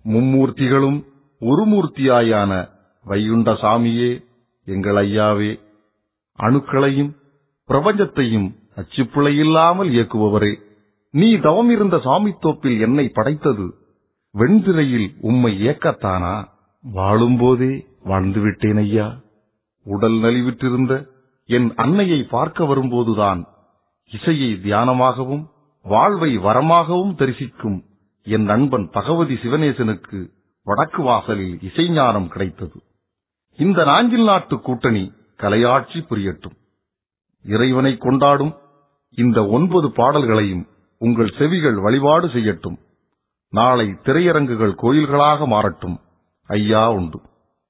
மும்மூர்த்திகளும் ஒரு மூர்த்தியாயான வைகுண்ட சாமியே எங்கள் ஐயாவே அணுக்களையும் பிரபஞ்சத்தையும் அச்சுப்பிழையில்லாமல் இயக்குபவரே நீ தவமிருந்த சாமித்தோப்பில் என்னை படைத்தது வெண்திரையில் உம்மை ஏக்கத்தானா வாழும்போதே வாழ்ந்துவிட்டேன் ஐயா உடல் நலிவிட்டிருந்த என் அன்னையை பார்க்க வரும்போதுதான் இசையை தியானமாகவும் வாழ்வை வரமாகவும் தரிசிக்கும் என் நண்பன் பகவதி சிவனேசனுக்கு வடக்கு வாசலில் இசைஞானம் கிடைத்தது இந்த நாஞ்சில் நாட்டு கூட்டணி கலையாட்சி புரியட்டும் இறைவனை கொண்டாடும் இந்த ஒன்பது பாடல்களையும் உங்கள் செவிகள் வழிபாடு செய்யட்டும் நாளை திரையரங்குகள் கோயில்களாக மாறட்டும் ஐயா உண்டு